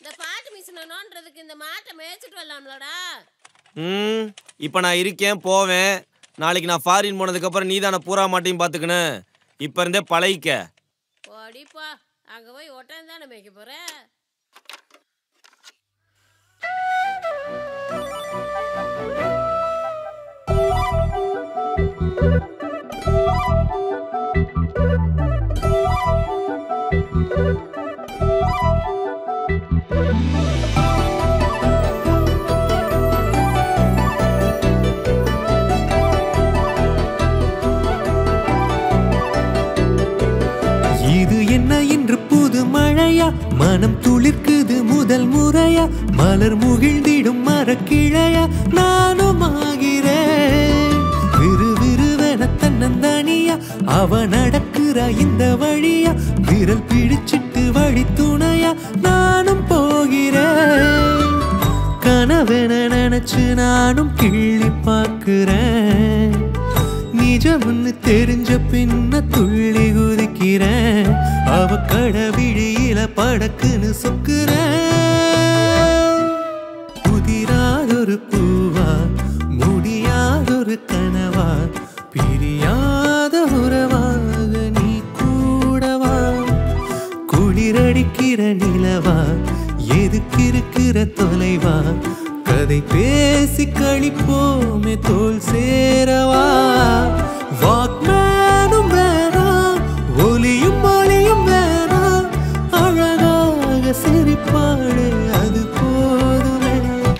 இந்த பாட்டு மிஷினை நோண்டுறதுக்கு இந்த மாட்டை மேய்ச்சிட்டு வரலாம்லடா ம் இப்போ நான் இருக்கேன் போவேன் நாளைக்கு நான் ஃபாரின் போனதுக்கப்புறம் நீ தானே பூரா மாட்டையும் பார்த்துக்கணும் இப்போ இருந்தே பழகிக்க ஓடிப்பா அங்க போய் ஒட்டம் தானே மேய்க்க போற இது என்ன இன்று புது மழையா மனம் துளிர்க்குது முதல் முறையா மலர் முகிழ்ந்திடும் மரக்கிழையா நானும் ஆகிறேன் விறுவிறுவென தன்னந்தனியா அவ நடக்கிற இந்த வழியா விரல் பிடிச்சிட்டு வழி துணையா நானும் போகிறேன் கனவென நினைச்சு நானும் கிள்ளி பார்க்கிறேன் நிஜம்னு தெரிஞ்ச பின்ன துள்ளி குதிக்கிறேன் அவ கடவிழியில படக்குன்னு சொக்குறேன் புதிராதொரு பூவா முடியாதொரு கனவா பிரியாத உறவாக நீ கூடவா குளிரடிக்கிற நிலவா எதுக்கு இருக்கிற தொலைவா கதை பேசி கழிப்போமே தோல் சேரவா வாக்மேனும் வேணாம் ஒலியும் ஒளியும் வேணாம் அழகாக சிரிப்பாடு அது போதுமே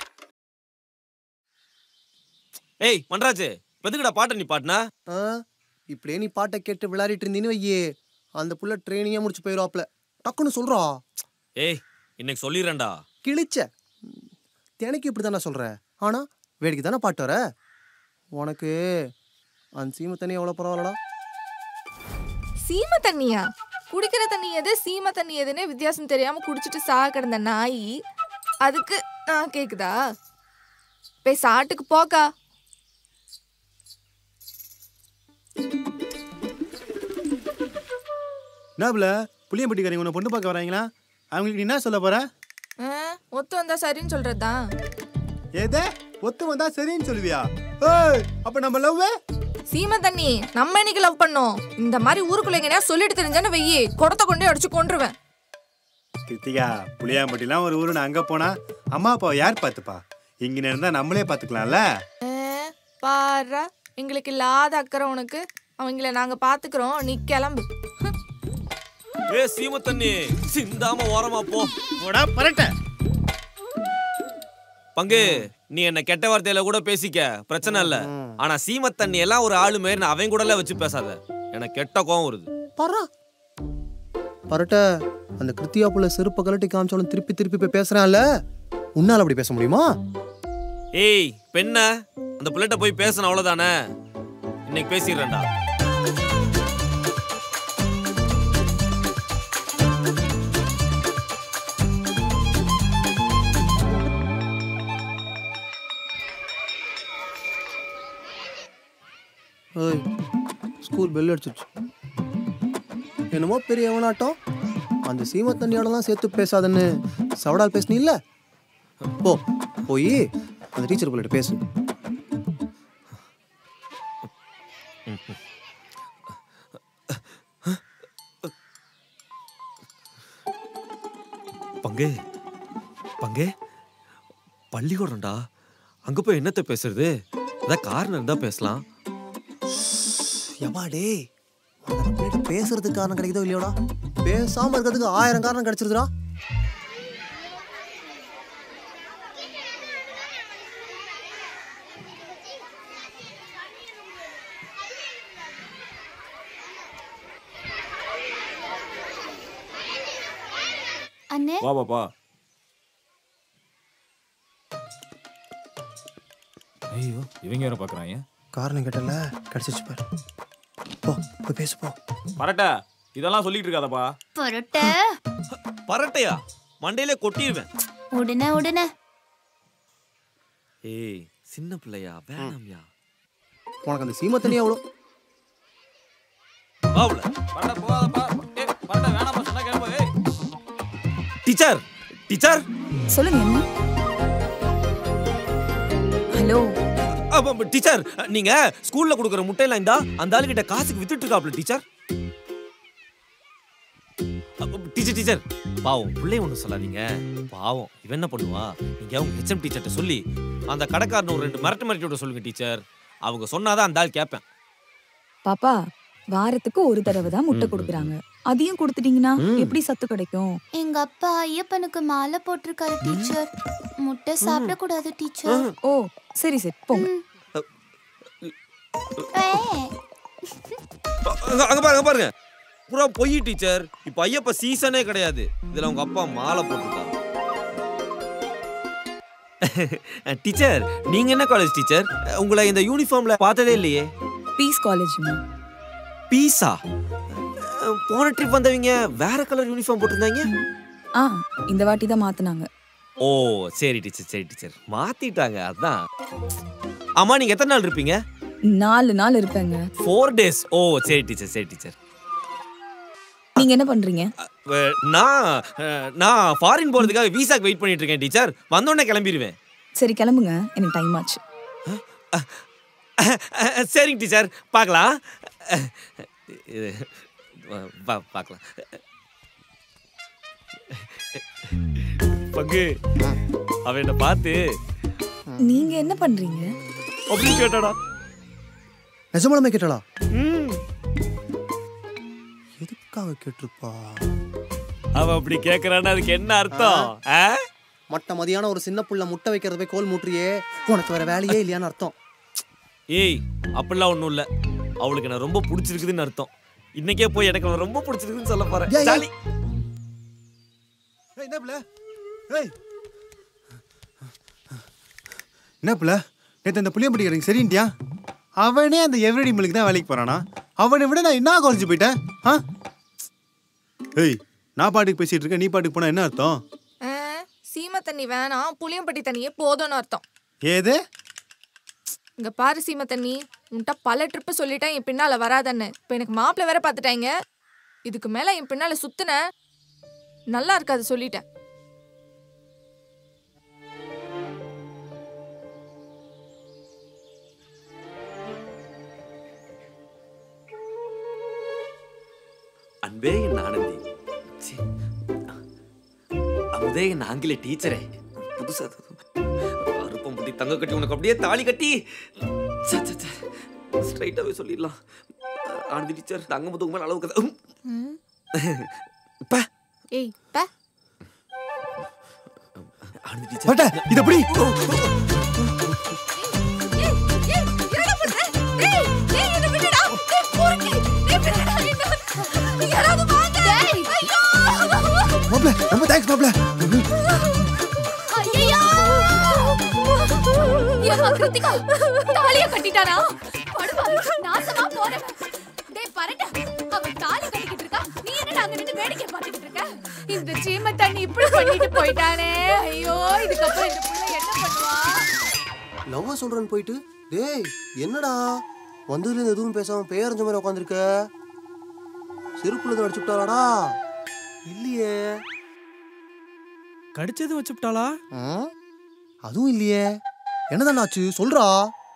ஏய் மன்ராஜ் எதுக்குடா பாட்டை நீ பாட்டுனா ஆ இப்படியே நீ பாட்டை கேட்டு விளையாடிட்டு இருந்தீன்னு வையே அந்த புள்ள ட்ரைனிங்கே முடிச்சு போயிடுவாப்ல டக்குன்னு சொல்றா ஏய் இன்னைக்கு சொல்லிடுறேன்டா கிழிச்ச தினைக்கு இப்படி தானே சொல்ற ஆனா வேடிக்கை தானே பாட்டு வர உனக்கு அந்த சீமை தண்ணி எவ்வளோ பரவாயில்லடா சீமை தண்ணியா குடிக்கிற தண்ணி எது சீமை தண்ணி எதுன்னு வித்தியாசம் தெரியாம குடிச்சிட்டு சாக கிடந்த நாய் அதுக்கு நான் கேக்குதா போய் சாட்டுக்கு போக்கா என்னப்புல புளியம்பட்டிக்காரங்க உன்னை பொண்ணு பார்க்க வராங்களா அவங்களுக்கு நீ என்ன சொல்ல போற ஆ, ஒத்து வந்தா சரின்னு சொல்றதுதான் ஏதே ஒத்து வந்தா சரின்னு சொல்லுவியா ஏய் அப்ப நம்ம லவ் சீமை தண்ணி நம்ம இன்னைக்கு லவ் பண்ணோம் இந்த மாதிரி ஊருக்குள்ள எங்கனையா சொல்லிட்டு தெரிஞ்சானு வெயி குடத்தை கொண்டே அடிச்சு கொன்றுவேன் கிருத்திகா புளியாம்பட்டிலாம் ஒரு ஊரு நான் அங்க போனா அம்மா அப்பாவை யார் பார்த்துப்பா இங்க இருந்தா நம்மளே பார்த்துக்கலாம்ல பாரா எங்களுக்கு இல்லாத அக்கறை உனக்கு அவங்கள நாங்க பாத்துக்கிறோம் நீ கிளம்பு ஹம். ஏ சீம தண்ணி சிந்தாம ஓரமா போ போடா பரட்ட பங்கு நீ என்ன கெட்ட வார்த்தையில கூட பேசிக்க பிரச்சனை இல்ல ஆனா சீம தண்ணி எல்லாம் ஒரு ஆளு மாரி நான் அவன் கூட வச்சு பேசாத எனக்கு கெட்ட கோவம் வருது பரா பரட்ட அந்த கிருத்தியா புள்ள செருப்பை கலட்டி காமிச்சாலும் திருப்பி திருப்பி போய் பேசுறான்ல உன்னால அப்படி பேச முடியுமா ஏய் பெண்ண அந்த புள்ளட்ட போய் பேசணும் அவ்வளவுதானே இன்னைக்கு பேசிடுறேன்டா ஏய் ஸ்கூல் பெல் அடிச்சிருச்சு என்னமோ பெரிய எவனாட்டம் அந்த சீம தண்ணியோடலாம் சேர்த்து பேசாதன்னு சவடால் பேசுனீல்ல போ போய் அந்த டீச்சர் பிள்ளைகிட்ட பேசு பங்கு பங்கு பள்ளிக்கூடம்டா அங்க போய் என்னத்த பேசுறது அதான் காரணம் இருந்தா பேசலாம் எவா டேய் உனக்கு அந்த பிள்ளைகிட்ட பேசுறதுக்கு காரணம் கிடைக்குதோ இல்லையோடா பேசாம இருக்கிறதுக்கு ஆயிரம் காரணம் கிடைச்சிருதுடா அண்ணே வா பாப்பா ஐயோ இவங்க வேற பாக்குறாங்க காரணம் கேட்டல கிடைச்சிச்சு பாரு போ போய் பேசு போ பரட்ட இதெல்லாம் சொல்லிட்டு இருக்காதப்பா பொருட்ட பரட்டையா மண்டையில கொட்டிடுவேன் உடனே உடனே ஏய் சின்ன பிள்ளையா வேணாம்யா உனக்கு அந்த சீம தண்ணி எவ்வளோ வாவுல பரட்ட போகாதப்பா ஏய் பரட்ட வேணாம்ப்பா சொன்னா கேப்பா ஏய் டீச்சர் டீச்சர் சொல்லுங்க என்ன ஹலோ அப்ப, டீச்சர் நீங்க ஸ்கூல்ல கொடுக்குற முட்டையெல்லாம் இந்தா அந்த ஆளுகிட்ட காசுக்கு வித்துட்டு இருக்காப்ல டீச்சர் அப்ப, டீச்சர் டீச்சர் பாவம் பிள்ளை ஒண்ணு சொல்லாதீங்க பாவம் இவன் என்ன பண்ணுவா நீங்க அவங்க ஹெச்எம் டீச்சர்ட்ட சொல்லி அந்த கடைக்காரன் ஒரு ரெண்டு மிரட்டு மிரட்டி விட சொல்லுங்க டீச்சர் அவங்க சொன்னாதான் அந்த ஆள் கேட்பேன் பாப்பா வாரத்துக்கு ஒரு தடவை தான் முட்டை கொடுக்குறாங்க அதையும் கொடுத்துட்டீங்கன்னா எப்படி சத்து கிடைக்கும் எங்க அப்பா ஐயப்பனுக்கு மாலை போட்டிருக்காரு டீச்சர் முட்டை சாப்பிடக்கூடாது டீச்சர் ஓ சரி சரி போங்க ஏய், அங்க அங்க பாருங்க அங்க பாருங்க பூரா பொய் டீச்சர் இப்ப ஐயப்ப சீசனே கிடையாது இதுல உங்க அப்பா மாலை போட்டிருக்காங்க டீச்சர் நீங்க என்ன காலேஜ் டீச்சர் உங்களை இந்த யூனிஃபார்ம்ல பார்த்ததே இல்லையே பீஸ் காலேஜ் பீஸா போன ட்ரிப் வந்தவங்க வேற கலர் யூனிஃபார்ம் போட்டிருந்தாங்க ஆ இந்த வாட்டி தான் மாத்துனாங்க ஓ சரி டீச்சர் சரி டீச்சர் மாத்திட்டாங்க அதான் ஆமா நீங்க எத்தனை நாள் இருப்பீங்க நாலு நாள் இருப்பேங்க ஃபோர் டேஸ் ஓ சரி டீச்சர் சரி டீச்சர் நீங்க என்ன பண்றீங்க அஹ், நான் அஹ், நான் ஃபாரின் போறதுக்காக விசாக்கு வெயிட் பண்ணிட்டு இருக்கேன் டீச்சர் வந்தோடனே கிளம்பிடுவேன் சரி கிளம்புங்க எனக்கு டைம் ஆச்சு அஹ், சரிங்க டீச்சர் பார்க்கலாம் அஹ், இது, வா- வா- பார்க்கலாம் பங்கு அவன் என்ன பார்த்து நீங்க என்ன பண்றீங்க அப்படின்னு கேட்டாடா நிஜமாலுமே கேட்டாளா ம். எதுக்காக கேட்டிருப்பா அவன் அப்படி கேக்குறான்னு அதுக்கு என்ன அர்த்தம் ஆ? மட்ட மதியான ஒரு சின்ன புள்ள முட்டை வைக்கிறத போய் கோல் மூட்டுறியே உனக்கு வேற வேலையே இல்லையான்னு அர்த்தம் ஏய் அப்படிலாம் ஒண்ணும் இல்ல அவளுக்கு நான் ரொம்ப பிடிச்சிருக்குதுன்னு அர்த்தம் இன்னைக்கே போய் எனக்கு அவளை ரொம்ப பிடிச்சிருக்குதுன்னு சொல்ல போறேன் ஏய், ஏய். ஜாலி ஏய், என்ன பிள்ளை ஏய் என்ன பிள்ளை நேற்று அந்த புளியம் படிக்கிறீங்க சரின்ட்டியா அவனே அந்த எவ்ரிடி மில்லுக்கு தான் வேலைக்கு போறானா அவனை விட நான் என்ன குறைஞ்சு போயிட்டேன் ஆ ஏய் நான் பாட்டுக்கு பேசிட்டு இருக்கேன் நீ பாட்டுக்கு போனா என்ன அர்த்தம் ஆ, சீமை தண்ணி வேணாம் புளியம்பட்டி தண்ணியே போதும்னு அர்த்தம் ஏது இங்க பாரு சீமை தண்ணி உன்கிட்ட பல ட்ரிப்பு சொல்லிட்டேன் என் பின்னால வராதன்னு இப்போ எனக்கு மாப்பிள்ளை வேற பார்த்துட்டாங்க இதுக்கு மேல என் பின்னால சுத்துன நல்லா இருக்காது சொல்லிட்டேன் அன்பே என் ஆனந்தி ச்சீ. அமுதே என் ஆங்கில டீச்சரே புதுசா அருப்பம் புத்தி தங்க கட்டி உனக்கு அப்படியே தாலி கட்டி ஸ்ட்ரைட்டாவே சொல்லிடலாம் ஆனந்தி டீச்சர் தங்க முதுகு மேல அளவுக்கு தான். உம். பா. ஏய் பே ஆனந்தி டீச்சர் பட்ட இது எப்படி ஏய், ஏய், என்னடா பண்ற? டேய், டேய், என்னை விடுடா. டேய், பொறுக்கி. டேய், விடுடா என்னை. யாராவது வாங்க. ஐயோ. மாப்ள ரொம்ப தேங்க்ஸ் மாப்ள ஐயையோ. ஏம்மா, கிருத்திகா, தாலிய கட்டிட்டானா? படுபாவி, நாசமா போறவன். டேய், பரட்டா, அவன் தாலி கட்டிக்கிட்டு இருக்கா. நீ என்னடா அங்க நின்னு வேடிக்கை பார்த்துக்கிட்டு இருக்க? இந்த சீமை தண்ணி இப்படி பண்ணிட்டு போயிட்டானே ஐயோ இதுக்கப்புறம் இந்த புள்ள என்ன பண்ணுவா லவ்வா சொல்றேன்னு போயிட்டு டேய் என்னடா வந்ததுல இருந்து எதுவும் பேசாம பேரஞ்ச மாதிரி உட்காந்துருக்க செருப்புல தான் அடிச்சு விட்டாளாடா இல்லையே கடிச்சது வச்சுட்டாளா ம்? அதுவும் இல்லையே என்னதான் ஆச்சு சொல்றா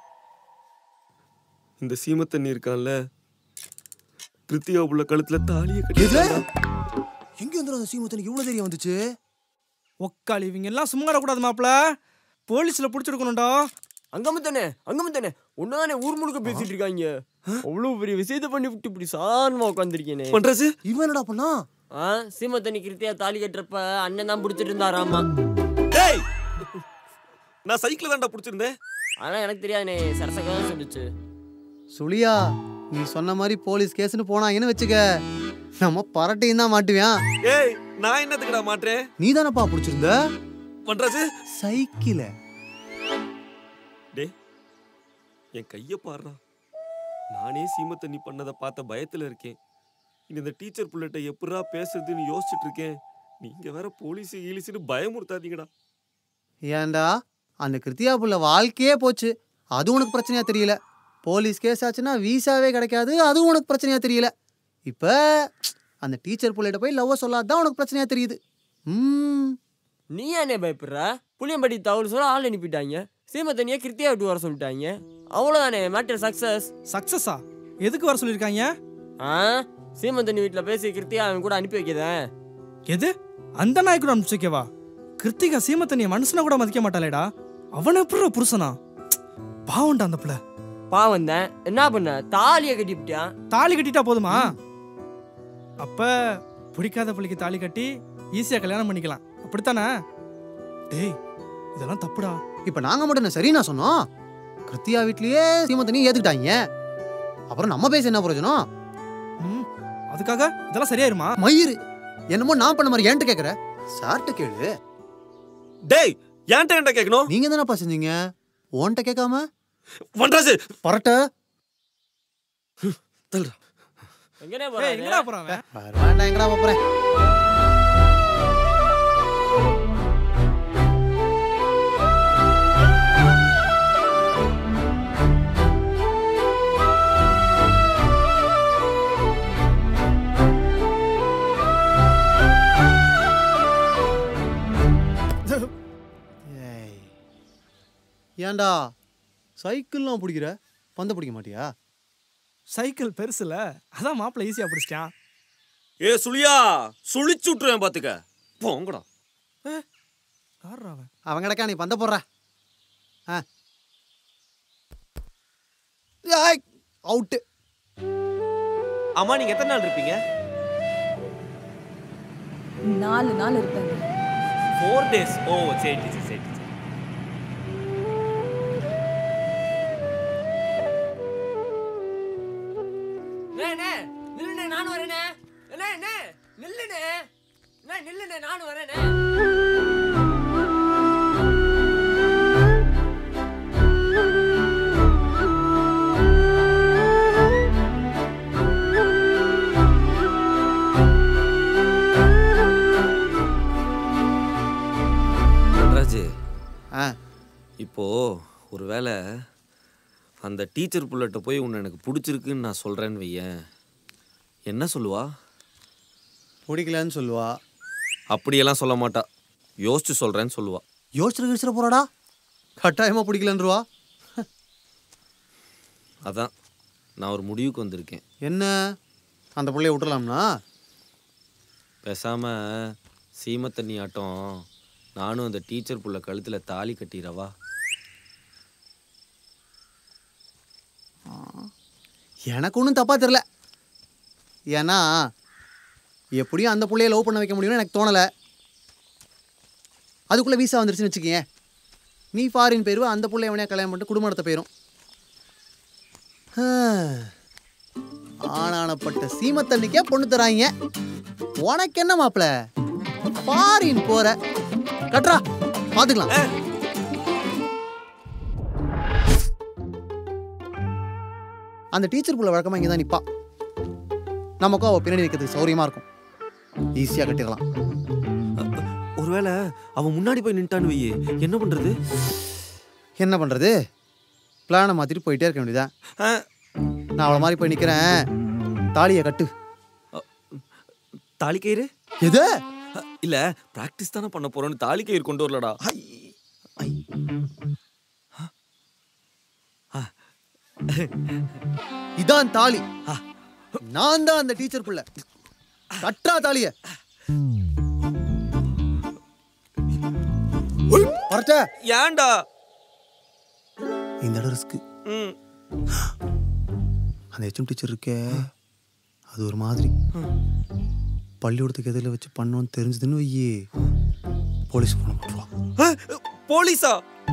இந்த சீம தண்ணி இருக்கான்ல கிருத்திகா புள்ள கழுத்துல தாலியை எது கட்டி எங்க வந்து அந்த சீமத்தனுக்கு இவ்வளவு தெரிய வந்துச்சு ஒக்காளி இவங்க எல்லாம் சும்மா கூடாது மாப்ள போலீஸ்ல புடிச்சிருக்கணும்டா அங்கமத்தானே அங்கமத்தானே உன்னானே ஊர் முழுக்க பேசிட்டு இருக்காங்க அவ்வளவு பெரிய விஷயத்த பண்ணி விட்டு இப்படி சாதாரணமா உட்காந்துருக்கேனே பண்றது இவன் என்னடா பண்ணா ஆ சீமத்தண்ணி கிருத்தியா தாலி கட்டுறப்ப அண்ணன் தான் பிடிச்சிட்டு இருந்தாராமா டேய் நான் சைக்கிள் தான்டா பிடிச்சிருந்தேன் ஆனா எனக்கு தெரியாதுனே சரசக்கா தான் சொல்லுச்சு சுளியா நீ சொன்ன மாதிரி போலீஸ் கேஸ்னு போனாங்கன்னு வச்சுக்க நம்ம பரட்டையும் தான் மாட்டுவேன் ஏய் நான் என்னத்துக்குடா மாட்டேன் நீ தானப்பா பிடிச்சிருந்த பண்றது சைக்கிள டேய் என் கைய பாருடா நானே சீம தண்ணி பண்ணதை பார்த்த பயத்துல இருக்கேன் இனி இந்த டீச்சர் புள்ளட்ட எப்படா பேசுறதுன்னு யோசிச்சுட்டு இருக்கேன் நீங்க வேற போலீஸ் ஈலிஸ்னு பயமுறுத்தாதீங்கடா ஏன்டா அந்த கிருத்தியா புள்ள வாழ்க்கையே போச்சு அது உனக்கு பிரச்சனையா தெரியல போலீஸ் கேஸ் ஆச்சுன்னா வீசாவே கிடைக்காது அதுவும் உனக்கு பிரச்சனையா தெரியல இப்போ அந்த டீச்சர் பிள்ளைகிட்ட போய் லவ்வை சொல்லாதான் உனக்கு பிரச்சனையா தெரியுது ம் நீ ஏனே பயப்படுற புளியம்பட்டி தகவல் சொல்ல ஆள் அனுப்பிட்டாங்க சீமத்தனியா கிருத்தியா விட்டு வர சொல்லிட்டாங்க அவ்வளோதானே மேட்டர் சக்சஸ் சக்சஸா எதுக்கு வர சொல்லியிருக்காங்க ஆ சீமந்தனி வீட்டில் பேசி கிருத்தியா அவன் கூட அனுப்பி வைக்கிறேன் எது அந்த நாய்க்கு அனுப்பிச்சுக்கவா கிருத்திகா சீமத்தனிய மனுஷனா கூட மதிக்க மாட்டாளேடா அவன எப்படி புருஷனா பாவம்டா அந்த பிள்ளை பாவம் தான் என்ன பண்ண தாலியை கட்டிவிட்டான் தாலி கட்டிட்டா போதுமா அப்ப பிடிக்காத பிள்ளைக்கு தாலி கட்டி ஈஸியா கல்யாணம் பண்ணிக்கலாம் அப்படித்தானே டேய் இதெல்லாம் தப்புடா இப்ப நாங்க மட்டும் என்ன சரி நான் சொன்னோம் கிருத்தியா வீட்லயே சீமந்தனி ஏத்துக்கிட்டாங்க அப்புறம் நம்ம பேச என்ன பிரயோஜனம் அதுக்காக இதெல்லாம் சரியாயிருமா மயிறு என்னமோ நான் பண்ண மாதிரி என்கிட்ட கேக்குற சார்ட்ட கேளு டேய் ஏன்ட்ட ஏன்ட்ட கேட்கணும் நீங்க தானப்பா செஞ்சீங்க உன்கிட்ட கேட்காம வன்ராஜு பரட்ட எங்கனே ஏய், எங்கடா போறான் அவன்? வேண்டாம் எங்கடா போறேன் ஏய். ஏன்டா சைக்கிள்லாம் பிடிக்கிற பந்த பிடிக்க மாட்டியா சைக்கிள் பெருசுல அதான் மாப்பிள்ள ஈஸியா பிடிச்சிட்டான் ஏ சுளியா சுழிச்சு விட்டுருவேன் பாத்துக்க போங்கடா யார்ரா அவன் அவன் கிடக்கா நீ பந்த போடுற ஆ அவுட்டு அம்மா நீங்க எத்தனை நாள் இருப்பீங்க நாலு நாள் இருப்பாங்க ஃபோர் டேஸ் ஓ சரி சரி சரி சரி. அண்ணே நில்லுண்ணே நானும் வரேனே அண்ணே அண்ணே நில்லுண்ணே அண்ணே நில்லுண்ணே நானும் வரேனே வன்ராஜு ஆ இப்போ ஒருவேளை அந்த டீச்சர் புள்ளட்ட போய் உன்னை எனக்கு பிடிச்சிருக்குன்னு நான் சொல்றேன்னு வையேன் என்ன சொல்லுவா பிடிக்கலன்னு சொல்லுவா அப்படியெல்லாம் சொல்ல மாட்டா யோசிச்சு சொல்றேன்னு சொல்லுவா யோசிச்சுட்டு யோசிச்சுட்டு போறாடா கட்டாயமா பிடிக்கலன்றவா அதான் நான் ஒரு முடிவுக்கு வந்திருக்கேன் என்ன அந்த பிள்ளைய விட்டுலாம்னா பேசாம சீம தண்ணி ஆட்டம் நானும் அந்த டீச்சர் புள்ள கழுத்துல தாலி கட்டிடவா எனக்கு ஒன்றும் தப்பா தெரில ஏன்னா எப்படியும் அந்த புள்ளைய லவ் பண்ண வைக்க முடியும்னு எனக்கு தோணலை அதுக்குள்ளே வீசா வந்துருச்சுன்னு வச்சுக்கேன் நீ ஃபாரின் போயிருவ அந்த புள்ளைய எவனையா கல்யாணம் பண்ணிட்டு குடும்ப நடத்த போயிடும் ஆனானப்பட்ட சீமத்தண்ணிக்கே பொண்ணு தராங்க உனக்கு என்ன மாப்பிள ஃபாரின் போற கட்றா பாத்துக்கலாம் அந்த டீச்சர் புள்ள வழக்கமா இங்கே தான் நிப்பா நமக்கும் அவள் பின்னாடி நிற்கிறதுக்கு சௌரியமா இருக்கும் ஈஸியாக கட்டிடலாம் ஒருவேளை அவன் முன்னாடி போய் நின்ட்டான்னு வையே என்ன பண்றது என்ன பண்ணுறது பிளானை மாற்றிட்டு போயிட்டே இருக்க வேண்டியதா நான் அவளை மாதிரி போய் நிற்கிறேன் தாலியை கட்டு தாலி கயிறு எது இல்ல பிராக்டிஸ் தானே பண்ண போறோம்னு தாலி கயிறு கொண்டு வரலடா இதான் தாலி நான் தான் அந்த டீச்சர் புள்ள கட்டா தாலிய வரட்ட ஏன்டா இந்த இடம் ரிஸ்க்கு ம் அந்த ஹெச்எம் டீச்சர் இருக்கே அது ஒரு மாதிரி பள்ளிக்கூடத்துக்கு எதிரில் வச்சு பண்ணோன்னு தெரிஞ்சதுன்னு வையே போலீஸ் போன போட்டுருவா போலீஸா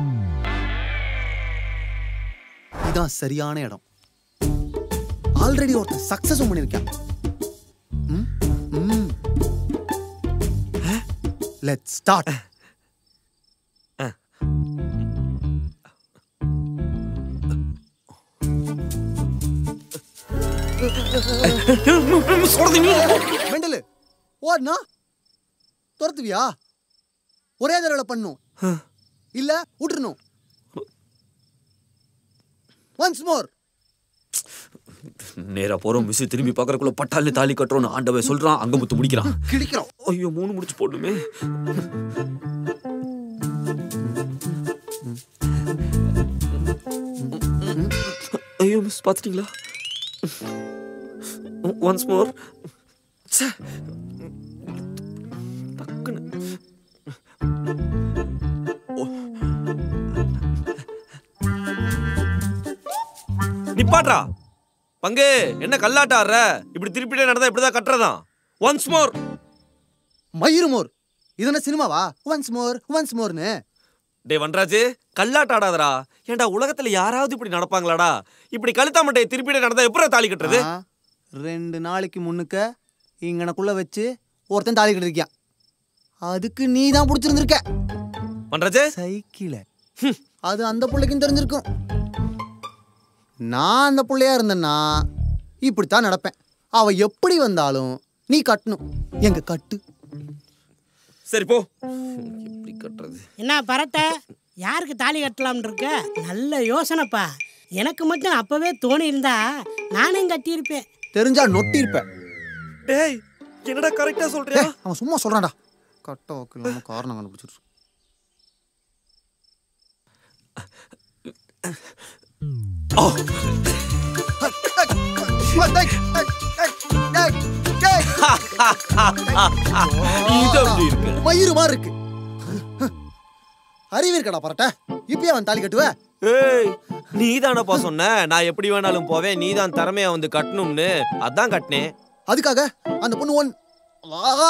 இதான் சரியான இடம் ஆல்ரெடி ஒருத்தன் சக்சஸும் பண்ணியிருக்கான் லெட் ஸ்டார்ட் மெண்டலு ஓடுனா துரத்துவியா ஒரே தடவை பண்ணும் இல்ல விட்டுறணும் ஒன்ஸ் மோர் நேரா போறோம் மிஸ் திரும்பி பார்க்கறக்குள்ள பட்டாலே தாலி கட்டுறோம்னு ஆண்டவன் சொல்றான் அங்க முத்து முடிக்கிறான் கிழிக்கிறோம் ஐயோ மூணு முடிச்சு போடணுமே ஐயோ மிஸ் பார்த்துட்டீங்களா ஒன்ஸ் மோர் டக்குன்னு நிப்பாட்றா பங்கு என்ன கல்லாட்ட ஆடுற இப்படி திருப்பிட்டே நடந்தா இப்படிதான் கட்டுறதான் ஒன்ஸ் மோர் மயிறு மோர் இது என்ன சினிமாவா ஒன்ஸ் மோர் ஒன்ஸ் மோர்னு டே வன்ராஜு கல்லாட்ட ஆடாதடா ஏன்டா உலகத்துல யாராவது இப்படி நடப்பாங்களாடா இப்படி கழுத்தா மட்டையை திருப்பிட்டே நடந்தா எப்பறம் தாலி கட்டுறது ஆ, ரெண்டு நாளைக்கு முன்னுக்க இங்கனக்குள்ள வச்சு ஒருத்தன் தாலி கட்டிருக்கியான் அதுக்கு நீ தான் பிடிச்சிருந்திருக்க வன்ராஜு சைக்கிள அது அந்த பிள்ளைக்கும் தெரிஞ்சிருக்கும் நான் அந்த பிள்ளையா இருந்தேன்னா இப்படித்தான் நடப்பேன் அவ எப்படி வந்தாலும் நீ கட்டணும் எங்க கட்டு சரி போ எப்படி கட்டுறது என்ன பரட்ட யாருக்கு தாலி கட்டலாம்னு இருக்க நல்ல யோசனைப்பா எனக்கு மட்டும் அப்பவே தோணி இருந்தா நானும் கட்டியிருப்பேன் தெரிஞ்சா நொட்டி இருப்ப டேய் என்னடா கரெக்டா சொல்றியா அவன் சும்மா சொல்றான்டா கட்ட வைக்கலாம காரணம் கண்டுபிடிச்சிரு இது அப்படி இருக்கு மயிறு மாதிரி இருக்கு அறிவு இருக்கடா பரட்ட இப்பயே அவன் தாலி கட்டுவ ஏய் நீ தானப்பா சொன்ன நான் எப்படி வேணாலும் போவேன் நீ தான் திறமையா வந்து கட்டணும்னு அதான் கட்டினேன் அதுக்காக அந்த பொண்ணு ஒன் ஆஹா!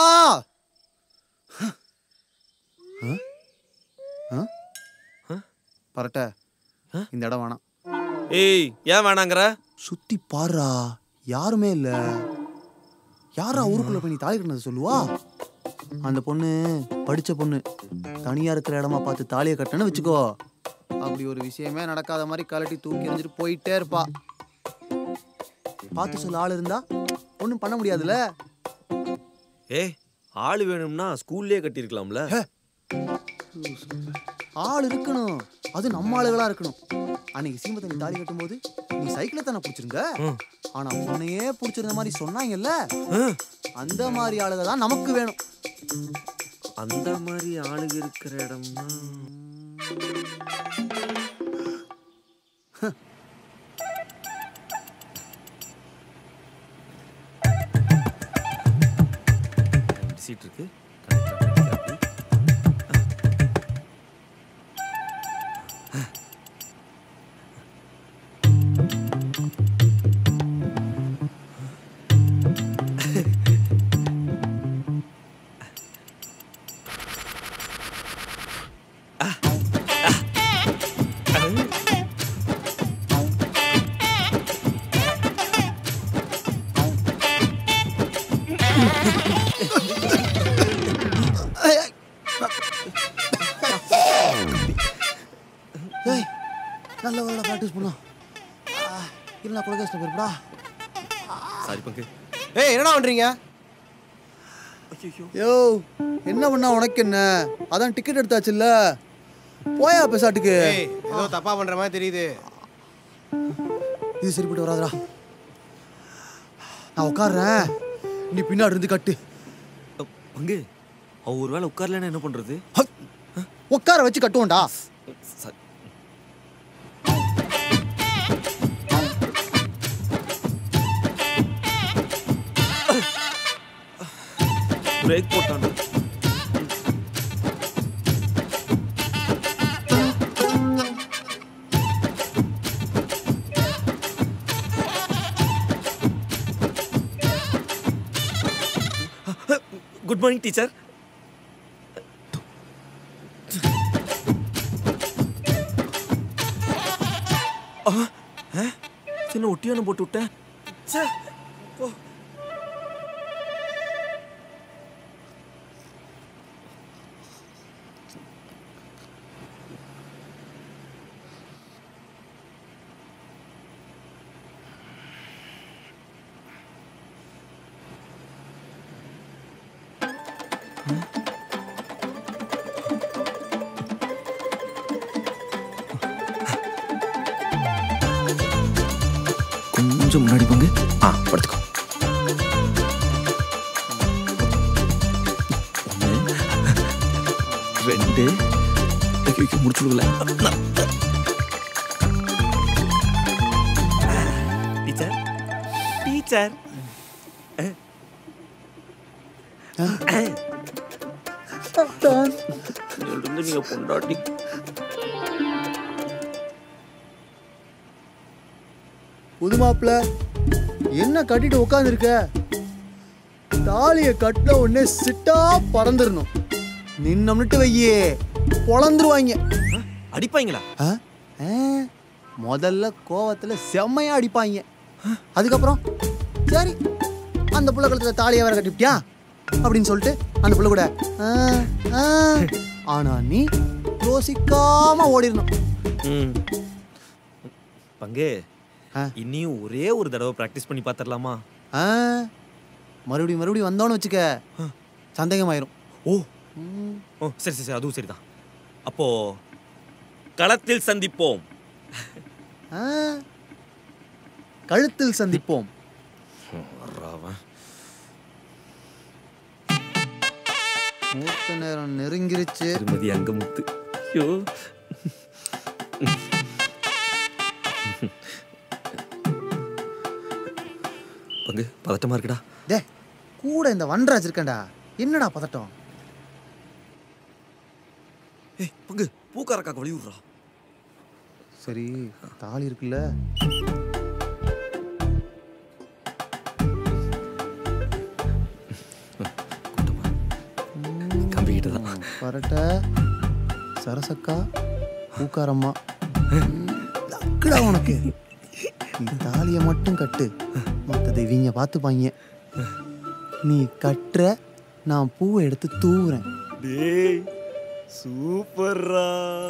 ஆ? ஆ? பரட்ட இந்த இடம் வேணாம் ஏய் ஏன் வேணாங்கிற சுத்தி பாருடா யாருமே இல்ல யாரா ஊருக்குள்ள போய் நீ தாலி கட்டினது சொல்லுவா அந்த பொண்ணு படிச்ச பொண்ணு தனியா இருக்கிற இடமா பார்த்து தாலியை கட்டணும்னு வச்சுக்கோ அப்படி ஒரு விஷயமே நடக்காத மாதிரி கலட்டி தூக்கி எறிஞ்சிட்டு போயிட்டே இருப்பா பார்த்து சொல்ல ஆள் இருந்தா ஒன்றும் பண்ண முடியாதுல்ல ஏய் ஆள் வேணும்னா ஸ்கூல்லே கட்டியிருக்கலாம்ல ஆள் இருக்கணும் அது நம்ம ஆளுகளா இருக்கணும் அன்னைக்கு சீமத்தை நீ தாலி கட்டும்போது நீ சைக்கிளை தானே பிடிச்சிருங்க ஆனா உன்னையே பிடிச்சிருந்த மாதிரி சொன்னாங்கல்ல அந்த மாதிரி ஆளுங்க தான் நமக்கு வேணும் அந்த மாதிரி ஆளுங்க இருக்கிற இடம்னா சீட் இருக்கு ஏய் நல்ல வேலை ப்ராக்டிஸ் பண்ணோம் இல்லை குலகேஷ்ல போயிருப்படா சாரி பங்கு ஏய் என்னடா பண்றீங்க யோ என்ன பண்ணா உனக்கு என்ன அதான் டிக்கெட் எடுத்தாச்சுல்ல போயா பெசாட்டுக்கு ஏதோ தப்பா பண்ற மாதிரி தெரியுது இது சரிப்பட்டு வராதுடா நான் உட்காடுறேன் நீ பின்னாடி இருந்து கட்டு பங்கு அவ ஒரு வேளை உட்காரலன்னா என்ன பண்றது உட்கார வச்சு கட்டுவோம்டா சரி. பிரேக் போட்டான் குட் மார்னிங் டீச்சர் என்ன ஒட்டியான போட்டு விட்டேன் ச்சே, போ. கொஞ்சம் கொஞ்சம் முன்னாடி போங்க ஆ படுத்துக்கோ ஒண்ணு, ரெண்டு வைக்க வைக்க முடிச்சுடுங்கள டீச்சர் டீச்சர் இருந்து நீங்க பொண்டாட்டி புது மாப்பிள்ள என்ன கட்டிட்டு உட்காந்துருக்க தாலிய கட்டின உடனே சிட்டா பறந்துடணும் நின்னம்னுட்டு வையே பொழந்துருவாங்க அடிப்பாங்களா ஆ? ஆ, முதல்ல கோவத்துல செம்மையா அடிப்பாங்க அதுக்கப்புறம் சரி அந்த புள்ள கழுத்துல தாலியை வேற கட்டிவிட்டியா அப்படின்னு சொல்லிட்டு அந்த புள்ள கூட ஆ, ஆ. ஆனா நீ யோசிக்காம ஓடிடணும் ம் பங்கு இன்னியும் ஒரே ஒரு தடவை ப்ராக்டிஸ் பண்ணி பார்த்துடலாமா ஆ, மறுபடியும் மறுபடியும் வந்தோன்னு வச்சுக்க சந்தேகமாயிரும் ஓ ஓ சரி சரி சரி அதுவும் சரிதான் அப்போ களத்தில் சந்திப்போம் ஆ, கழுத்தில் சந்திப்போம் வர்றாவன். மூத்த நேரம் நெருங்கிருச்சு திருமதி அங்கமுத்து ஐயோ பங்கு பதட்டமா இருக்குடா டே கூட இந்த வன்ராஜ் இருக்கேன்டா என்னடா பதட்டம் ஏய் பங்கு பூக்காரக்காக்கு வழி விடுறா சரி தாலி இருக்குல்ல கம்பிக்கிட்ட தான் பரட்ட சரசக்கா பூக்காரம்மா லக்குடா உனக்கு நீ தாலியை மட்டும் கட்டு மற்றது இவங்க பார்த்துப்பாங்க நீ கட்டுற நான் பூவை எடுத்து தூவுறேன் டேய் சூப்பர்ரா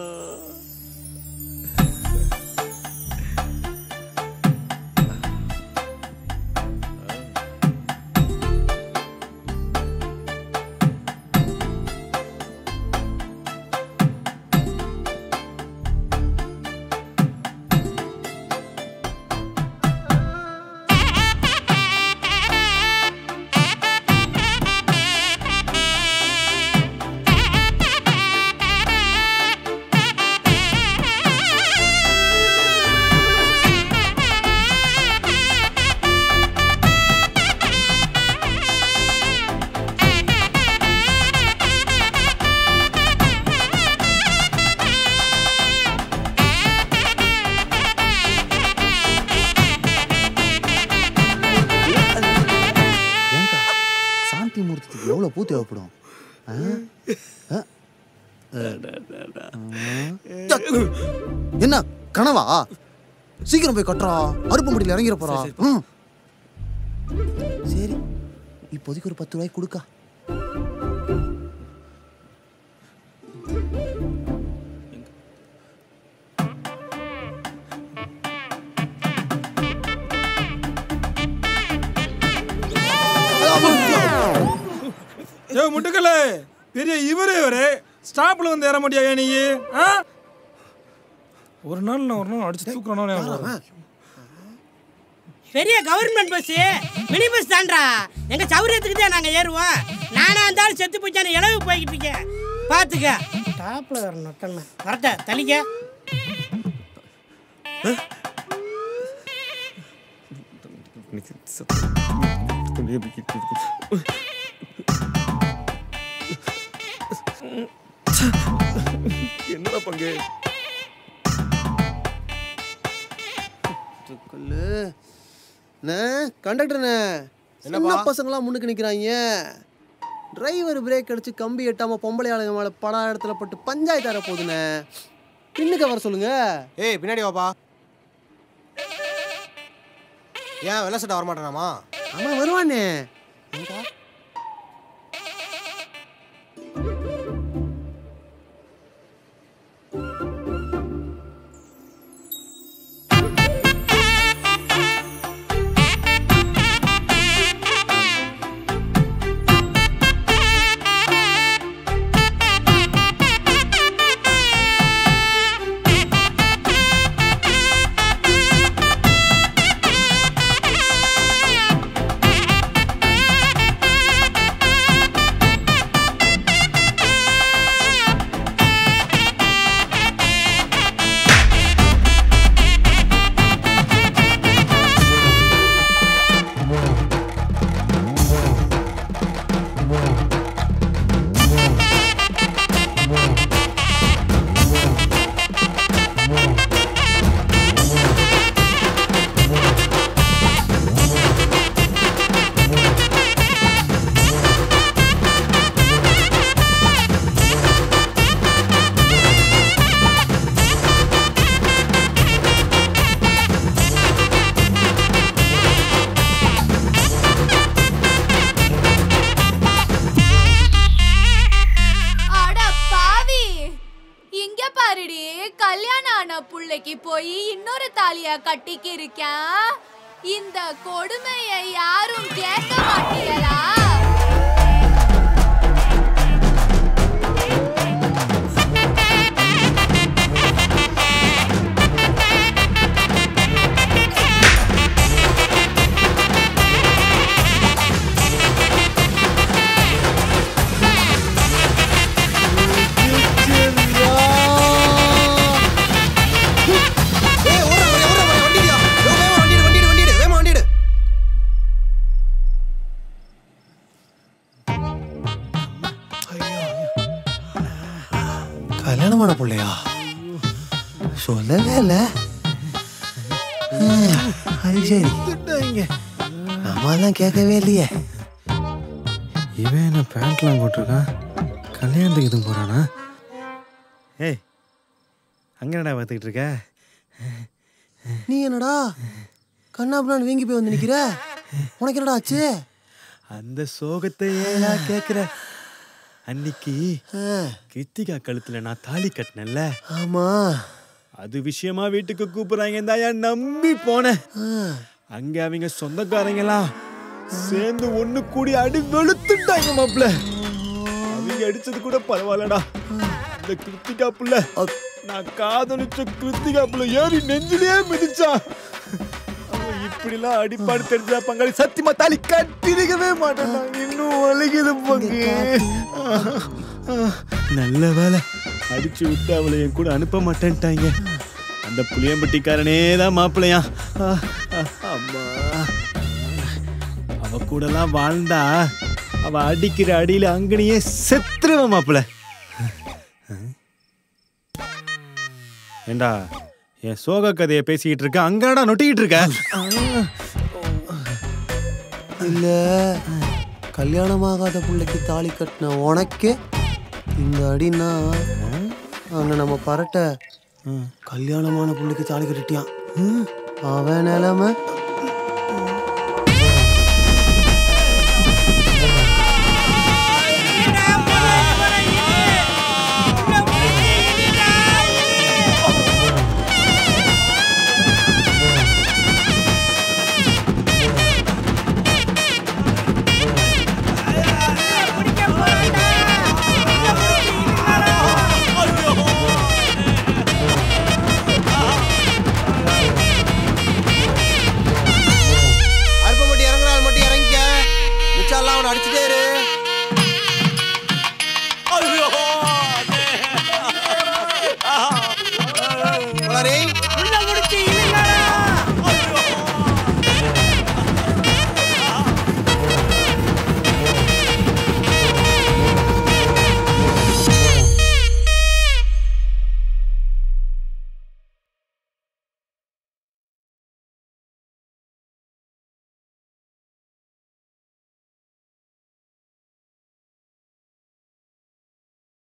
ஏங்கா சாந்தி மூர்த்தத்துக்கு எவ்வளோ பூ தேவைப்படும் ஆ? ஆ? ஆ? என்ன கனவா சீக்கிரம் போய் கட்டுறா அருப்பு முடியல இறங்கிட போறா ம். சரி இப்போதைக்கு ஒரு பத்து ரூபாய்க்கு கொடுக்கா ஏ முட்டுக்கல பெரிய இவரே இவரு ஸ்டாப்ல வந்து ஏற முடியா நீ ஆ? ஒரு நாள் நான் ஒரு நாள் அடிச்சு தூக்குறேன் பெரிய கவர்மெண்ட் பஸ் மினி பஸ் தான்டா எங்க சௌரியத்துக்கு தான் நாங்க ஏறுவோம் நானா இருந்தாலும் செத்து போச்சான இளவு போய்கிட்டு இருக்கேன் பாத்துக்க டாப்ல வர நொட்டன வரட்ட தலிக்க என்னடா பங்கு சொல்லு கண்டக்டர்ண்ணே என்னப்பா? சின்ன பசங்களாம் முன்னுக்கு நிற்கிறாங்க டிரைவர் பிரேக் அடிச்சு கம்பி எட்டாம பொம்பளை ஆளுங்க மேல படா இடத்துல போட்டு பஞ்சாயத்து ஆற போகுதுண்ணே பின்னுக்கு வர சொல்லுங்க ஏய் பின்னாடி வாப்பா ஏன் வெள்ள சட்டை வரமாட்டானாமா அவன் வருவானே ஆ கட்டின புள்ளைக்கு போய் இன்னொரு தாலிய கட்டிக்கு இருக்கான் இந்த கொடுமையை யாரும் கேட்க மாட்டீங்களா கல்யாணமான பிள்ளையா சொல்லவே இல்லை அது சரி நம்ம தான் கேட்கவே இல்லையே இவன் என்ன பேண்ட்லாம் போட்டிருக்கான் கல்யாணத்துக்கு எதுவும் போறானா ஏய் அங்க என்னடா பார்த்துக்கிட்டு இருக்க நீ என்னடா கண்ணாப்புலான்னு வீங்கி போய் வந்து நிக்கிற உனக்கு என்னடா ஆச்சு அந்த சோகத்தை ஏடா கேக்குற அன்னைக்கு கிருத்திகா கழுத்துல நான் தாலி கட்டினேன்ல ஆமா அது விஷயமா வீட்டுக்கு கூப்பிடுறாங்க தாயா நம்பி போனேன் அங்க அவங்க சொந்தக்காரங்க எல்லாம் சேர்ந்து ஒண்ணு கூடி அடி வெளுத்துட்டாங்க மாப்ள அவங்க அடிச்சது கூட பரவாயில்லடா இந்த கிருத்திகா புள்ள நான் காதலிச்ச கிருத்திகா புள்ள ஏறி நெஞ்சிலே மிதிச்சா அவன் இப்படிலாம் அடிப்பாடு தெரிஞ்சா பங்காளி சத்தியமா தாலி கட்டிருக்கவே மாட்டேன் இன்னும் வலிக்குது பங்கு நல்ல வேலை அடிச்சு விட்டு அவளை என் கூட அனுப்ப மாட்டேன்ட்டாங்க அந்த புளியம்பட்டிக்காரனே தான் மாப்பிள்ளையா ஆ, ஆ, அம்மா அவ கூடலாம் வாழ்ந்தா அவ அடிக்கிற அடியில அங்கனையே செத்துருவ மாப்பிள்ள ஏண்டா என் சோக கதையை பேசிக்கிட்டு இருக்க அங்கடா நொட்டிக்கிட்டு இருக்க இல்ல கல்யாணமாகாத பிள்ளைக்கு தாலி கட்டின உனக்கே இந்த அடின்னா அங்க நம்ம பரட்ட கல்யாணமான பிள்ளைக்கு தாலி கட்டிட்டியான் அவன் நிலைமை